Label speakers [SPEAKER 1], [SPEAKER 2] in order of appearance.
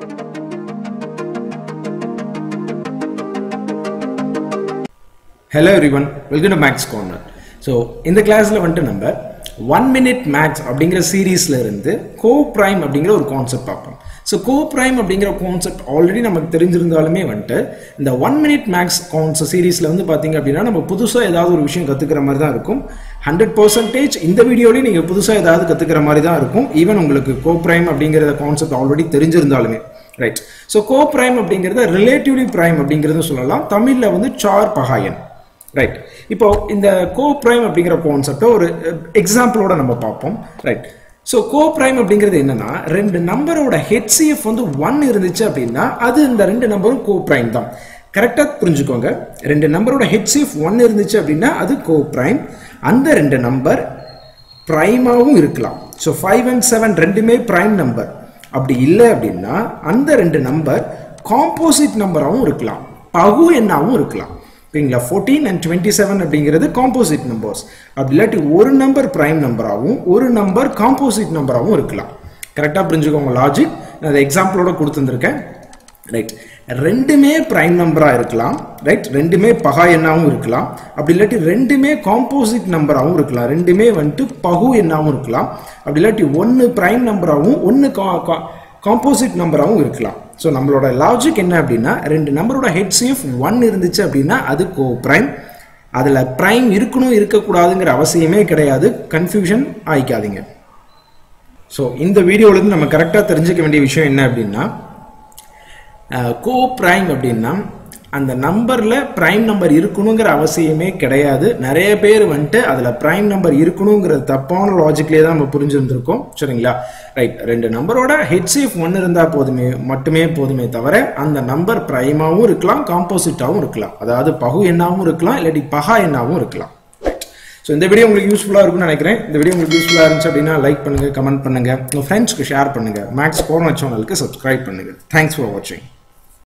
[SPEAKER 1] hello everyone welcome to maths corner so இந்த கிளாஸில் வந்துட்டு நம்ம ஒன் மினிட் மேக்ஸ் அப்படிங்கிற சீரீஸில் இருந்து கோ ப்ரைம் அப்படிங்கிற ஒரு கான்செப்ட் பார்ப்போம் ஸோ கோ ப்ரைம் அப்படிங்கிற கான்செப்ட் ஆல்ரெடி நமக்கு தெரிஞ்சிருந்தாலுமே வந்துட்டு இந்த ஒன் மினிட் மேக்ஸ் கான்செப்ட் சீரீஸில் வந்து பார்த்தீங்க அப்படின்னா நம்ம புதுசாக ஏதாவது ஒரு விஷயம் கற்றுக்கிற மாதிரி தான் இருக்கும் ஹண்ட்ரட் பர்சன்டேஜ் இந்த வீடியோலையும் நீங்கள் புதுசாக ஏதாவது கற்றுக்கிற மாதிரி தான் இருக்கும் ஈவன் உங்களுக்கு கோ ப்ரைம் அப்படிங்கிற கான்செப்ட் ஆல்ரெடி தெரிஞ்சிருந்தாலுமே ரைட் ஸோ கோ ப்ரைம் அப்படிங்கிறத ரிலேட்டிவ்லி ப்ரைம் அப்படிங்கிறது சொல்லலாம் தமிழில் வந்து சார் பகாயன் ரைட் இப்போ இந்த கோ ப்ரைம் அப்படிங்கிற கான்செப்டை ஒரு எக்ஸாம்பிளோட நம்ம பார்ப்போம் ரைட் ஸோ கோ ப்ரைம் அப்படிங்கிறது என்னன்னா ரெண்டு நம்பரோட ஹெச்சிஎஃப் வந்து ஒன் இருந்துச்சு அப்படின்னா அது இந்த ரெண்டு நம்பரும் கோ ப்ரைம் தான் கரெக்டாக புரிஞ்சுக்கோங்க ரெண்டு நம்பரோட ஹெச்சிஎஃப் ஒன் இருந்துச்சு அப்படின்னா அது கோ ப்ரைம் அந்த ரெண்டு நம்பர் ப்ரைமாகவும் இருக்கலாம் ஸோ ஃபைவ் அண்ட் செவன் ரெண்டுமே ப்ரைம் நம்பர் அப்படி இல்லை அப்படின்னா அந்த ரெண்டு நம்பர் காம்போசிட் நம்பராகவும் இருக்கலாம் பகு எண்ணாகவும் இருக்கலாம் ஓகேங்களா ஃபோர்டீன் அண்ட் டுவெண்ட்டி செவன் அப்படிங்கிறது காம்போசிட் நம்பர்ஸ் அப்படி இல்லாட்டி ஒரு நம்பர் ப்ரைம் நம்பராகவும் ஒரு நம்பர் காம்போசிட் நம்பராகவும் இருக்கலாம் கரெக்டாக புரிஞ்சுக்கோங்க லாஜிக் நான் அதை எக்ஸாம்பிளோட கொடுத்துருந்துருக்கேன் ரைட் ரெண்டுமே ப்ரைம் நம்பராக இருக்கலாம் ரைட் ரெண்டுமே பகா எண்ணாகவும் இருக்கலாம் அப்படி இல்லாட்டி ரெண்டுமே காம்போசிட் நம்பராகவும் இருக்கலாம் ரெண்டுமே வந்துட்டு பகு எண்ணாகவும் இருக்கலாம் அப்படி இல்லாட்டி ஒன்று ப்ரைம் நம்பராகவும் ஒன்று காம்போசிட் நம்பராகவும் இருக்கலாம் ஸோ நம்மளோட லாஜிக் என்ன அப்படின்னா ரெண்டு நம்பரோட ஹெச்சிஎஃப் ஒன் இருந்துச்சு அப்படின்னா அது கோ ப்ரைம் அதில் ப்ரைம் இருக்கணும் இருக்கக்கூடாதுங்கிற அவசியமே கிடையாது கன்ஃபியூஷன் ஆயிக்காதீங்க ஸோ இந்த வீடியோவிலேருந்து நம்ம கரெக்டாக தெரிஞ்சுக்க வேண்டிய விஷயம் என்ன அப்படின்னா கோ ப்ரைம் அப்படின்னா அந்த நம்பரில் ப்ரைம் நம்பர் இருக்கணுங்கிற அவசியமே கிடையாது நிறைய பேர் வந்துட்டு அதில் ப்ரைம் நம்பர் இருக்கணுங்கிற தப்பான லாஜிக்லேயே தான் நம்ம புரிஞ்சுருந்துருக்கோம் சரிங்களா ரைட் ரெண்டு நம்பரோட ஹெச்சிஎஃப் ஒன்று இருந்தால் போதுமே மட்டுமே போதுமே தவிர அந்த நம்பர் ப்ரைமாகவும் இருக்கலாம் காம்போசிட்டாகவும் இருக்கலாம் அதாவது பகு எண்ணாகவும் இருக்கலாம் இல்லாட்டி பகா எண்ணாகவும் இருக்கலாம் ஸோ இந்த வீடியோ உங்களுக்கு யூஸ்ஃபுல்லாக இருக்கும்னு நினைக்கிறேன் இந்த வீடியோ உங்களுக்கு யூஸ்ஃபுல்லாக இருந்துச்சு அப்படின்னா லைக் பண்ணுங்கள் கமெண்ட் பண்ணுங்கள் உங்கள் ஃப்ரெண்ட்ஸ்க்கு ஷேர் பண்ணுங்கள் மேக்ஸ் கோர்னர் சேனலுக்கு சப்ஸ்கிரைப் பண்ணுங்கள் தேங்க்ஸ் ஃபார் வாட்சிங்